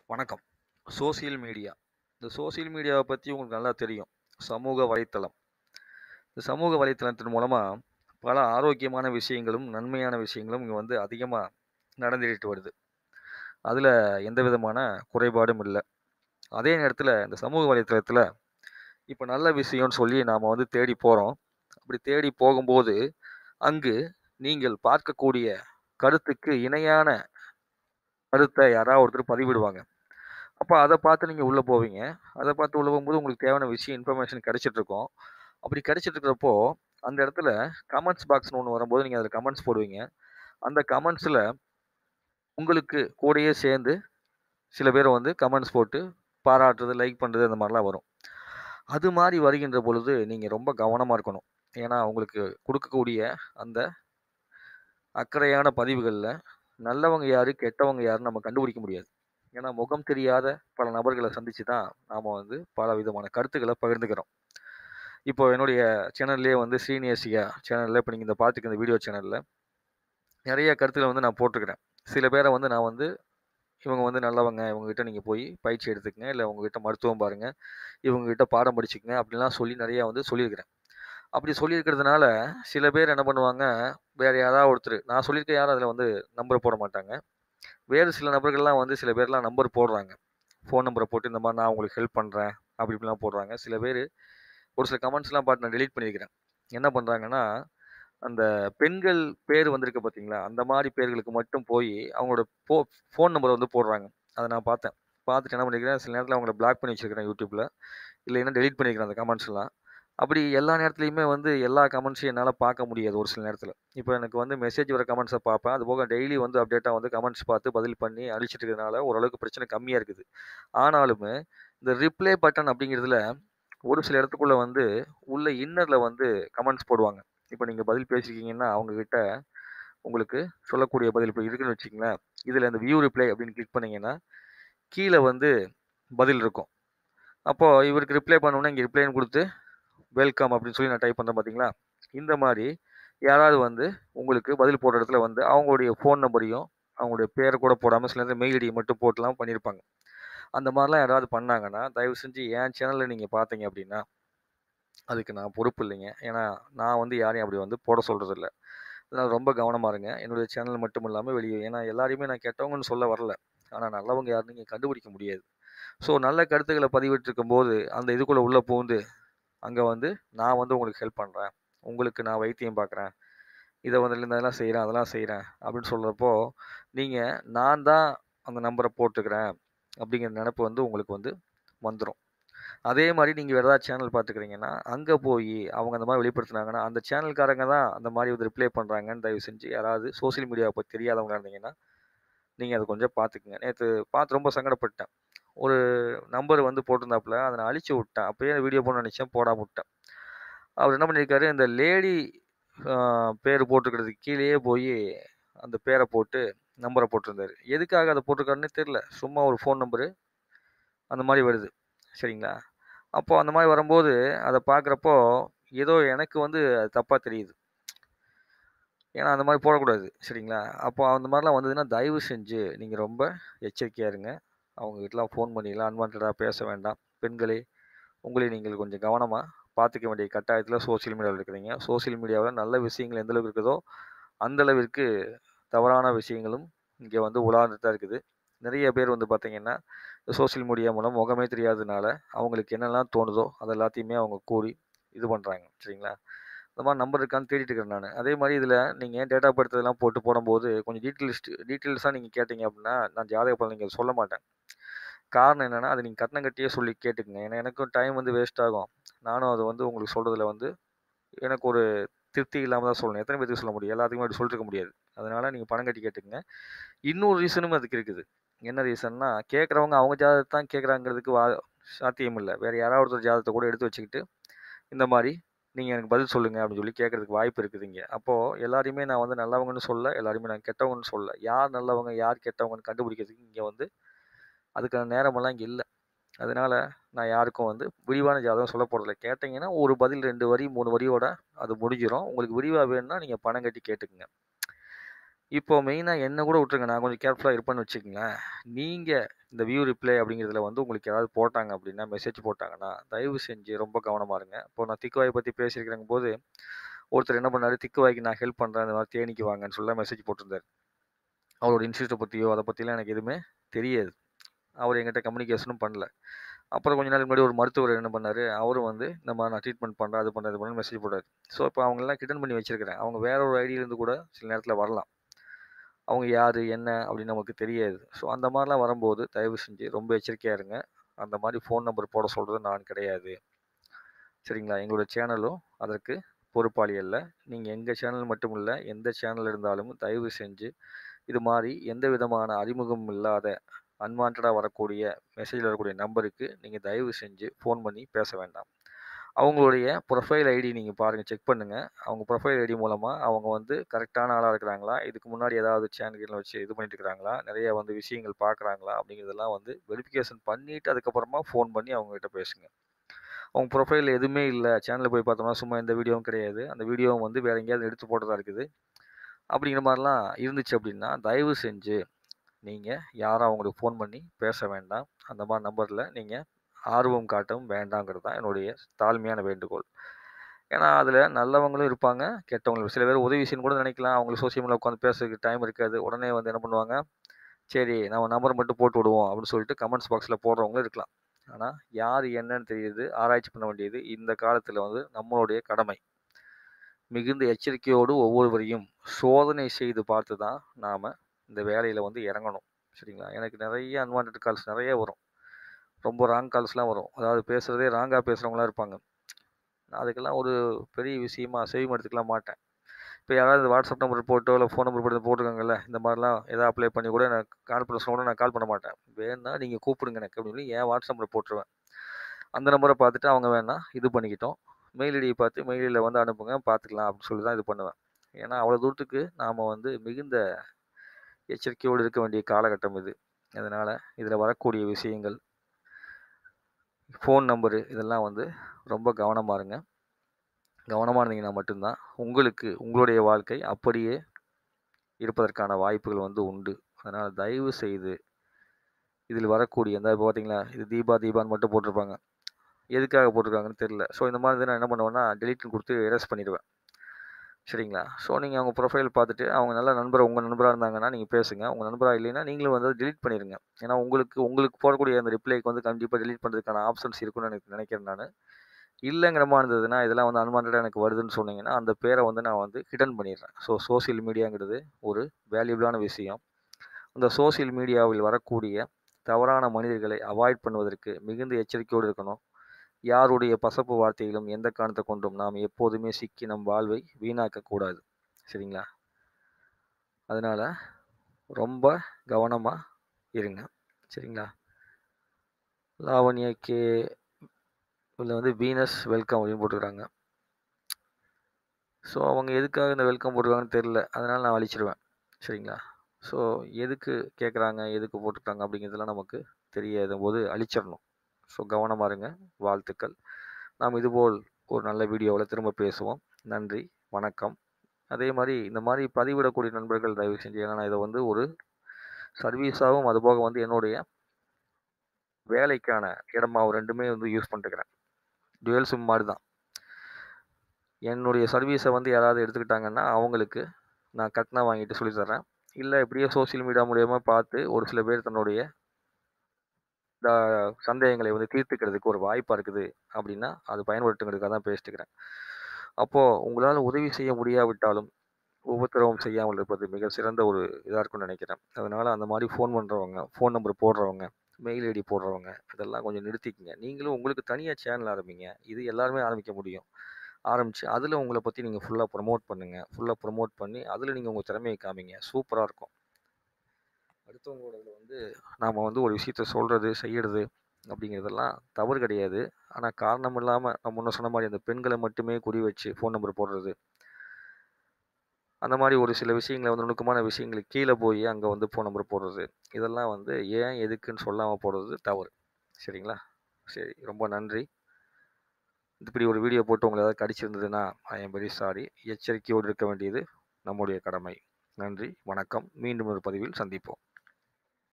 வணக்கம் social media இந்த social மீடியாவை பற்றி உங்களுக்கு நல்லா தெரியும் சமூக வலைத்தளம் இந்த சமூக வலைத்தளத்தின் மூலமாக பல ஆரோக்கியமான விஷயங்களும் நன்மையான விஷயங்களும் இங்கே வந்து அதிகமாக நடந்துகிட்டு வருது அதில் எந்த விதமான குறைபாடும் இல்லை அதே நேரத்தில் இந்த சமூக வலைத்தளத்தில் இப்போ நல்ல விஷயம்னு சொல்லி நாம் வந்து தேடி போகிறோம் அப்படி தேடி போகும்போது அங்கு நீங்கள் பார்க்கக்கூடிய கருத்துக்கு இணையான கருத்தை யாராவது ஒருத்தர் பதிவிடுவாங்க அப்போ அதை பார்த்து நீங்கள் உள்ளே போவீங்க அதை பார்த்து உள்ளே போகும்போது உங்களுக்கு தேவையான விஷயம் இன்ஃபர்மேஷன் கிடைச்சிட்டு இருக்கும் அப்படி கிடைச்சிட்டு இருக்கிறப்போ அந்த இடத்துல கமெண்ட்ஸ் பாக்ஸ்னு ஒன்று வரும்போது நீங்கள் அதில் கமெண்ட்ஸ் போடுவீங்க அந்த கமெண்ட்ஸில் உங்களுக்கு கூடயே சேர்ந்து சில பேர் வந்து கமெண்ட்ஸ் போட்டு பாராட்டுறது லைக் பண்ணுறது அந்த மாதிரிலாம் வரும் அது மாதிரி வருகின்ற பொழுது நீங்கள் ரொம்ப கவனமாக இருக்கணும் ஏன்னா உங்களுக்கு கொடுக்கக்கூடிய அந்த அக்கறையான பதிவுகளில் நல்லவங்க யார் கெட்டவங்க யாருன்னு நம்ம கண்டுபிடிக்க முடியாது ஏன்னா முகம் தெரியாத பல நபர்களை சந்தித்து தான் நாம் வந்து பல விதமான கருத்துக்களை பகிர்ந்துக்கிறோம் இப்போ என்னுடைய சேனல்லே வந்து ஸ்ரீனியசியா சேனலில் இப்போ நீங்கள் இந்த பார்த்துக்க இந்த வீடியோ சேனலில் நிறைய கருத்துக்களை வந்து நான் போட்டிருக்கிறேன் சில பேரை வந்து நான் வந்து இவங்க வந்து நல்லவங்க இவங்ககிட்ட நீங்கள் போய் பயிற்சி எடுத்துக்கங்க இல்லை உங்ககிட்ட மருத்துவம் பாருங்கள் இவங்ககிட்ட பாடம் படிச்சுக்கங்க அப்படிலாம் சொல்லி நிறையா வந்து சொல்லியிருக்கிறேன் அப்படி சொல்லியிருக்கிறதுனால சில பேர் என்ன பண்ணுவாங்க வேறு யாராவது ஒருத்தர் நான் சொல்லியிருக்க யாரும் அதில் வந்து நம்பர் போட மாட்டாங்க வேறு சில நபர்கள்லாம் வந்து சில பேர்லாம் நம்பர் போடுறாங்க ஃபோன் நம்பரை போட்டு இந்த மாதிரி நான் உங்களுக்கு ஹெல்ப் பண்ணுறேன் அப்படி இப்படிலாம் போடுறாங்க சில பேர் ஒரு சில கமெண்ட்ஸ்லாம் பார்த்து நான் டெலீட் பண்ணியிருக்கிறேன் என்ன பண்ணுறாங்கன்னா அந்த பெண்கள் பேர் வந்திருக்கு பார்த்தீங்களா அந்த மாதிரி பேர்களுக்கு மட்டும் போய் அவங்களோட ஃபோ ஃபோன் நம்பரை வந்து போடுறாங்க அதை நான் பார்த்தேன் பார்த்துட்டு என்ன பண்ணிக்கிறேன் சில நேரத்தில் அவங்கள பிளாக் பண்ணி வச்சுருக்கிறேன் யூடியூப்பில் இல்லைன்னா டெலீட் பண்ணிக்கிறேன் அந்த கமெண்ட்ஸ்லாம் அப்படி எல்லா நேரத்துலையுமே வந்து எல்லா கமெண்ட்ஸையும் என்னால் பார்க்க முடியாது ஒரு சில நேரத்தில் இப்போ எனக்கு வந்து மெசேஜ் வர கமெண்ட்ஸை பார்ப்பேன் அது போக டெய்லி வந்து அப்டேட்டாக வந்து கமெண்ட்ஸ் பார்த்து பதில் பண்ணி அழிச்சிட்டு இருக்கிறதுனால ஓரளவுக்கு பிரச்சனை கம்மியாக இருக்குது ஆனாலுமே இந்த ரிப்ளை பட்டன் அப்படிங்கிறதுல ஒரு சில இடத்துக்குள்ளே வந்து உள்ள இன்னரில் வந்து கமெண்ட்ஸ் போடுவாங்க இப்போ நீங்கள் பதில் பேசியிருக்கீங்கன்னா அவங்கக்கிட்ட உங்களுக்கு சொல்லக்கூடிய பதில் இப்போ இருக்குன்னு வச்சிங்களேன் இதில் இந்த வியூ ரிப்ளை அப்படின்னு கிளிக் பண்ணிங்கன்னா கீழே வந்து பதில் இருக்கும் அப்போது இவருக்கு ரிப்ளை பண்ணோன்னா இங்கே ரிப்ளைன்னு கொடுத்து வெல்கம் அப்படின்னு சொல்லி நான் டைப் பண்ணுறேன் பார்த்தீங்களா இந்த மாதிரி யாராவது வந்து உங்களுக்கு பதில் போடுற இடத்துல வந்து அவங்களுடைய ஃபோன் நம்பரையும் அவங்களுடைய பேரை கூட போடாமல் சில நேரத்தில் மெயில் ஐடியை மட்டும் போட்டுலாம் பண்ணியிருப்பாங்க அந்த மாதிரிலாம் யாராவது பண்ணாங்கன்னா தயவு செஞ்சு என் சேனலில் நீங்கள் பார்த்தீங்க அப்படின்னா அதுக்கு நான் பொறுப்பு இல்லைங்க ஏன்னா நான் வந்து யாரையும் அப்படி வந்து போட சொல்கிறது இல்லை அதனால் ரொம்ப கவனமாக இருங்க என்னுடைய சேனல் மட்டும் இல்லாமல் வெளியே ஏன்னா எல்லாரையுமே நான் கெட்டவங்கன்னு சொல்ல வரல ஆனால் நல்லவங்க யாருன்னு நீங்கள் கண்டுபிடிக்க முடியாது ஸோ நல்ல கருத்துக்களை பதிவிட்டிருக்கும் போது அந்த இதுக்குள்ளே உள்ளே பூந்து அங்கே வந்து நான் வந்து உங்களுக்கு ஹெல்ப் பண்ணுறேன் உங்களுக்கு நான் வைத்தியம் பார்க்குறேன் இதை வந்து இதெல்லாம் செய்கிறேன் அதெல்லாம் செய்கிறேன் அப்படின்னு சொல்கிறப்போ நீங்கள் நான் தான் அந்த நம்பரை போட்டுக்கிறேன் அப்படிங்கிற நினப்பு வந்து உங்களுக்கு வந்து வந்துடும் அதே மாதிரி நீங்கள் வேறு ஏதாவது சேனல் பார்த்துக்கிறீங்கன்னா அங்கே போய் அவங்க அந்த மாதிரி வெளிப்படுத்துனாங்கன்னா அந்த சேனல்காரங்க தான் அந்த மாதிரி வந்து ரிப்ளை பண்ணுறாங்கன்னு தயவு செஞ்சு யாராவது சோசியல் மீடியாவை பற்றி தெரியாதவங்க இருந்தீங்கன்னா நீங்கள் அதை கொஞ்சம் பார்த்துக்குங்க நேற்று பார்த்து ரொம்ப சங்கடப்பட்டேன் ஒரு நம்பர் வந்து போட்டிருந்தாப்புல அதை நான் அழிச்சு விட்டேன் அப்போயே வீடியோ போட நினச்சேன் போடாம விட்டேன் அவர் என்ன பண்ணியிருக்காரு இந்த லேடி பேர் போட்டிருக்கிறதுக்கு கீழேயே போய் அந்த பேரை போட்டு நம்பரை போட்டிருந்தாரு எதுக்காக அதை போட்டிருக்காருன்னு தெரில சும்மா ஒரு ஃபோன் நம்பரு அந்த மாதிரி வருது சரிங்களா அப்போது அந்த மாதிரி வரும்போது அதை பார்க்குறப்போ ஏதோ எனக்கு வந்து அது தப்பாக தெரியுது ஏன்னா அந்த மாதிரி போடக்கூடாது சரிங்களா அப்போ அந்த மாதிரிலாம் வந்ததுன்னா தயவு செஞ்சு நீங்கள் ரொம்ப எச்சரிக்கையாக இருங்க அவங்ககிட்டலாம் ஃபோன் பண்ணிடலாம் அன்வான்டாக பேச வேண்டாம் பெண்களே உங்களை நீங்கள் கொஞ்சம் கவனமாக பார்த்துக்க வேண்டிய கட்டாயத்தில் சோசியல் மீடியாவில் இருக்கிறீங்க சோசியல் மீடியாவில் நல்ல விஷயங்கள் எந்த அளவுக்கு இருக்குதோ அந்த அளவிற்கு தவறான விஷயங்களும் இங்கே வந்து உலாந்துட்டு தான் இருக்குது நிறைய பேர் வந்து பார்த்திங்கன்னா சோசியல் மீடியா மூலம் முகமே தெரியாததுனால அவங்களுக்கு என்னெல்லாம் தோணுதோ அது எல்லாத்தையுமே அவங்க கூறி இது பண்ணுறாங்க சரிங்களா இந்த மாதிரி நம்பர் இருக்கான்னு தேடிட்டு இருக்கிறேன் நான் அதே மாதிரி இதில் நீங்கள் டேட்டா பர்த் இதெல்லாம் போட்டு போடும்போது கொஞ்சம் டீட்டெயில்ஸ்ட் டீட்டெயில்ஸாக நீங்கள் கேட்டிங்க அப்படின்னா நான் ஜாதக பலன் நீங்கள் சொல்ல மாட்டேன் காரணம் என்னென்னா அது நீங்கள் கட்டணம் கட்டியே சொல்லி கேட்டுக்குங்க ஏன்னா எனக்கும் டைம் வந்து வேஸ்ட் ஆகும் நானும் அது வந்து உங்களுக்கு சொல்கிறதுல வந்து எனக்கு ஒரு திருப்தி இல்லாமல் தான் சொல்லணும் எத்தனை பேருக்கு சொல்ல முடியும் எல்லாத்துக்குமே அப்படி சொல்லிருக்க முடியாது அதனால் நீங்கள் பணம் கட்டி கேட்டுக்குங்க இன்னொரு ரீசனும் அதுக்கு இருக்குது என்ன ரீசன்னா கேட்குறவங்க அவங்க ஜாதகத்தை தான் கேட்குறாங்கிறதுக்கு வா சாத்தியம் இல்லை வேறு யாராவது ஒருத்தர் ஜாதகத்தை கூட எடுத்து வச்சுக்கிட்டு இந்த மாதிரி நீங்கள் எனக்கு பதில் சொல்லுங்கள் அப்படின்னு சொல்லி கேட்குறதுக்கு வாய்ப்பு இருக்குதுங்க அப்போது எல்லாரையுமே நான் வந்து நல்லவங்கன்னு சொல்ல எல்லாருமே நான் கெட்டவங்கன்னு சொல்ல யார் நல்லவங்க யார் கெட்டவங்கன்னு கண்டுபிடிக்கிறதுக்கு இங்கே வந்து அதுக்கான நேரமெல்லாம் இங்கே இல்லை அதனால் நான் யாருக்கும் வந்து விரிவான ஜாதகம் சொல்ல போகிறதில்ல கேட்டிங்கன்னா ஒரு பதில் ரெண்டு வரி மூணு வரியோட அது முடிஞ்சிடும் உங்களுக்கு விரிவாக வேணும்னா நீங்கள் பணம் கட்டி கேட்டுக்குங்க இப்போ மெயினா என்ன கூட விட்டுருங்க. நான் கொஞ்சம் கேர்ஃபுல்லா இருப்பேன்னு வச்சுக்கங்களேன். நீங்க இந்த வியூ ரிப்ளை அப்படிங்கிறதுல வந்து உங்களுக்கு யாராவது போட்டாங்க அப்படின்னா, மெசேஜ் போட்டாங்கன்னா, தயவு செஞ்சு ரொம்ப கவனமா இருங்க. இப்போ நான் திக்கு வாய பத்தி பேசியிருக்கிறேங்கும்போது, ஒருத்தர் என்ன பண்ணாரு, திக்கு வாய்க்கு நான் ஹெல்ப் பண்றேன். இந்த மாரி தேனிக்கு வாங்கன்னு சொல்லி மெசேஜ் போட்டிருந்தாரு. அவரோட இன்ஸ்டியூட்ட பத்தியோ, அத பத்திலாம் எனக்கு எதுவுமே தெரியாது. அவரு என்கிட்ட கம்யூனிகேஷனும் பண்ணல. அப்புறம் கொஞ்ச நாளுக்கு முன்னாடி ஒரு மருத்துவர் என்ன பண்ணாரு, அவரும் வந்து இந்த மாரி நான் ட்ரீட்மெண்ட் பண்றேன், அது பண்றேன், இது பண்றேன்னு மெசேஜ் போட்டாரு. ஸோ, இப்போ அவங்களலாம் ஹிடன் பண்ணி வச்சிருக்கிறேன். அவங்க வேற ஒரு ஐடியிலேருந்து கூட சில நேரத்தில வரலாம். அவங்க யாரு, என்ன அப்படின்னு நமக்கு தெரியாது. ஸோ, அந்த மாரிலாம் வரும்போது தயவு செஞ்சு ரொம்ப எச்சரிக்கையா இருங்க. அந்த மாரி ஃபோன் நம்பர் போட சொல்றது நான் கிடையாது. சரிங்களா? எங்களோட சேனலும் அதற்கு பொறுப்பாளி அல்ல. நீங்க எங்க சேனல் மட்டும் இல்ல, எந்த சேனல் இருந்தாலும் தயவு செஞ்சு இது மாரி எந்த விதமான அறிமுகமும் இல்லாத அன்வான்டடா வரக்கூடிய மெசேஜ்ல வரக்கூடிய நம்பருக்கு நீங்க தயவு செஞ்சு ஃபோன் பண்ணி பேச வேண்டாம். அவங்களுடைய ப்ரொஃபைல் ஐடி நீங்க பாருங்க, செக் பண்ணுங்க. அவங்க ப்ரொஃபைல் ஐடி மூலமா அவங்க வந்து கரெக்ட்டான ஆளா இருக்கிறாங்களா? இதுக்கு முன்னாடி ஏதாவது சேனல் கீனல் வச்சு இது பண்ணிட்டு இருக்கிறாங்களா? நெறைய வந்து விஷயங்கள் பார்க்குறாங்களா? அப்படிங்கிறதெல்லாம் வந்து வெரிஃபிகேஷன் பண்ணிட்டு அதுக்கப்புறமா ஃபோன் பண்ணி அவங்ககிட்ட பேசுங்க. அவங்க ப்ரொஃபைல்ல எதுவுமே இல்ல. சேனல்ல போய் பார்த்தோம்னா, சும்மா எந்த வீடியோவும் கிடையாது. அந்த வீடியோவும் வந்து வேற எங்கேயாவது எடுத்து போட்டதா இருக்குது. அப்படிங்கிற மாரிலாம் இருந்துச்சு அப்படின்னா, தயவு செஞ்சு நீங்க யாரும் அவங்களுக்கு ஃபோன் பண்ணி பேச வேண்டாம். அந்த மாரி நம்பர்ல நீங்க ஆர்வம் காட்டவும் வேண்டாங்கிறது தான் என்னுடைய தாழ்மையான வேண்டுகோள். ஏன்னா, அதில நல்லவங்களும் இருப்பாங்க, கெட்டவங்களும். சில பேர் உதவி செய்யணும்னு கூட நினைக்கலாம். அவங்களுக்கு சோசியல் மீடியால உட்காந்து பேசுறதுக்கு டைம் இருக்காது. உடனே வந்து என்ன பண்ணுவாங்க, சரி நம்ம நம்பர் மட்டும் போட்டு விடுவோம் அப்படின்னு சொல்லிட்டு கமெண்ட்ஸ் பாக்ஸ்ல போடுறவங்களும் இருக்கலாம். ஆனா, யாரு என்னன்னு தெரியுது, ஆராய்ச்சி பண்ண வேண்டியது இந்த காலத்தில வந்து நம்மளுடைய கடமை. மிகுந்த எச்சரிக்கையோடு ஒவ்வொருவரையும் சோதனை செய்து பார்த்து தான் நாம இந்த வேலையில வந்து இறங்கணும். சரிங்களா? எனக்கு நெறைய அன்வான்டட் கால்ஸ் நெறைய வரும். ரொம்ப ராங் கால்ஸ்லாம் வரும். அதாவது பேசுறதே ராங்கா பேசுறவங்களா இருப்பாங்க. நான் அதுக்கெல்லாம் ஒரு பெரிய விஷயமா செவிமடுத்துக்கலாம் எடுத்துக்கலாம் மாட்டேன். இப்போ யாராவது வாட்ஸ்அப் நம்பர் போட்டோ, இல்ல ஃபோன் நம்பர் போட்டு போட்டுருக்காங்கல்ல, இந்த மாரிலாம் ஏதாவது அப்ளை பண்ணி கூட நான் கான்ஃபரன்ஸ்ல கூட நான் கால் பண்ண மாட்டேன். வேணும்னா நீங்க கூப்பிடுங்க எனக்கு அப்படின்னு சொல்லி என் வாட்ஸ்அப் நம்பர் போட்டுருவேன். அந்த நம்பர பார்த்துட்டு அவங்க வேணா இது பண்ணிக்கிட்டும். மெயில் ஐடிய பார்த்து மெயில் ஐடியில வந்து அனுப்புங்க, பார்த்துக்கலாம் அப்படின்னு சொல்லி தான் இது பண்ணுவேன். ஏன்னா, அவ்வளோ தூரத்துக்கு நாம வந்து மிகுந்த எச்சரிக்கையோடு இருக்க வேண்டிய காலகட்டம் இது. அதனால இதில வரக்கூடிய விஷயங்கள் ஃபோன் நம்பரு இதெல்லாம் வந்து ரொம்ப கவனமா இருங்க. கவனமா இருந்தீங்கன்னா மட்டும் தான் உங்களுக்கு உங்களுடைய வாழ்க்கை அப்படியே இருப்பதற்கான வாய்ப்புகள் வந்து உண்டு. அதனால தயவு செய்து இதில் வரக்கூடிய இந்த இப்போ பார்த்தீங்களா, இது தீபா தீபான்னு மட்டும் போட்டிருப்பாங்க. எதுக்காக போட்டிருக்காங்கன்னு தெரியல. ஸோ, இந்த மாரி இத நான் என்ன பண்ணுவேன்னா, டெலீட்ன்னு குடுத்து எரேஸ் பண்ணிருவேன். சரிங்களா? ஸோ, நீங்க அவங்க ப்ரொஃபைல் பார்த்துட்டு அவங்க நல்ல நண்பர் உங்க நண்பரா இருந்தாங்கன்னா நீங்க பேசுங்க. உங்க நண்பரா இல்லைன்னா நீங்களும் வந்து அத டெலீட் பண்ணிருங்க. ஏன்னா, உங்களுக்கு உங்களுக்கு போடக்கூடிய அந்த ரிப்ளைக்கு வந்து கண்டிப்பா டெலீட் பண்றதுக்கான ஆப்ஷன்ஸ் இருக்குன்னு எனக்கு நினைக்கிறேன் நானு. இல்லங்கிற மாரி இருந்ததுன்னா, இதெல்லாம் வந்து அன்வான்டடா எனக்கு வருதுன்னு சொன்னீங்கன்னா, அந்த பேர வந்து நான் வந்து ஹிடன் பண்ணிடுறேன். ஸோ, சோசியல் மீடியாங்கிறது ஒரு வேல்யூபிளான விஷயம். இந்த சோசியல் மீடியாவில் வரக்கூடிய தவறான மனிதர்களை அவாய்ட் பண்ணுவதற்கு மிகுந்த எச்சரிக்கையோடு இருக்கணும். யாருடைய பசப்பு வார்த்தையிலும் எந்த காரணத்த கொண்டும் நாம் எப்போதுமே சிக்கி நம் வாழ்வை வீணாக்கக் கூடாது. சரிங்களா? அதனால ரொம்ப கவனமா இருங்க. சரிங்களா? லாவண்யா கே இதுல வந்து வீனஸ் வெல்கம் அப்படின்னு போட்டுருக்காங்க. ஸோ, அவங்க எதுக்காக இந்த வெல்கம் போட்டிருக்காங்கன்னு தெரியல. அதனால நான் அழிச்சிருவேன். சரிங்களா? ஸோ, எதுக்கு கேட்குறாங்க, எதுக்கு போட்டிருக்காங்க அப்படிங்கிறதெல்லாம் நமக்கு தெரியாதபோது அழிச்சிரணும். ஸோ, கவனமா இருங்க. வாழ்த்துக்கள். நாம் இதுபோல் ஒரு நல்ல வீடியோவுல திரும்ப பேசுவோம். நன்றி, வணக்கம். அதே மாரி இந்த மாரி பதிவிடக்கூடிய நண்பர்கள் தயவு செஞ்சு ஏன்னா நான் இத வந்து ஒரு சர்வீஸாவும், அதுபோக வந்து என்னுடைய வேலைக்கான இடமாவும் 2மே வந்து யூஸ் பண்ணிட்டுருக்கிறேன். டுயல் சிம் மாரி தான். என்னுடைய சர்வீஸ வந்து யாராவது எடுத்துக்கிட்டாங்கன்னா, அவங்களுக்கு நான் கட்டணம் வாங்கிட்டு சொல்லி தர்றேன். இல்ல இப்படியே சோசியல் மீடியா மூலியமா பார்த்து ஒரு சில பேர் தன்னுடைய இந்த சந்தேகங்களை வந்து தீர்த்துக்கிறதுக்கு ஒரு வாய்ப்பா இருக்குது அப்படின்னா, அது பயன்படுத்துங்கிறதுக்காக தான் பேசிட்டு இருக்கிறேன். அப்போ உங்களால உதவி செய்ய முடியாவிட்டாலும், உபத்திரவம் செய்யாமல் இருப்பது மிக சிறந்த ஒரு இதா இருக்கும்னு நினைக்கிறேன். அதனால அந்த மாரி ஃபோன் பண்றவங்க, ஃபோன் நம்பர் போடுறவங்க, மெயில் ஐடி போடுறவங்க, இதெல்லாம் கொஞ்சம் நிறுத்திக்கங்க. நீங்களும் உங்களுக்கு தனியா சேனல் ஆரம்பிங்க. இது எல்லாருமே ஆரம்பிக்க முடியும். ஆரம்பிச்சு அதில உங்கள பத்தி நீங்க ஃபுல்லா ப்ரமோட் பண்ணுங்க. ஃபுல்லா ப்ரமோட் பண்ணி அதில நீங்க உங்க திறமைய காமிங்க. சூப்பரா இருக்கும். அடுத்தவங்களோடதுல வந்து நாம வந்து ஒரு விஷயத்த சொல்றது, செய்யறது அப்படிங்கிறதெல்லாம் தவறு கிடையாது. ஆனா காரணம் இல்லாம நான் முன்ன சொன்ன மாரி அந்த பெண்கள மட்டுமே குறி வச்சு ஃபோன் நம்பர் போடுறது. அந்த மாரி ஒரு சில விஷயங்கள வந்து நுணுக்கமான விஷயங்களுக்கு கீழ போயி அங்க வந்து ஃபோன் நம்பர் போடுறது. இதெல்லாம் வந்து ஏன், எதுக்குன்னு சொல்லாம போடுறது தவறு. சரிங்களா? சரி. ரொம்ப நன்றி. இப்படி ஒரு வீடியோ போட்டு உங்கள ஏதாவது கடிச்சிருந்ததுன்னா, ஐ அம் வெரி சாரி. எச்சரிக்கையோடு இருக்க வேண்டியது நம்முடைய கடமை. நன்றி வணக்கம் மீண்டும் ஒரு பதிவில் சந்திப்போம்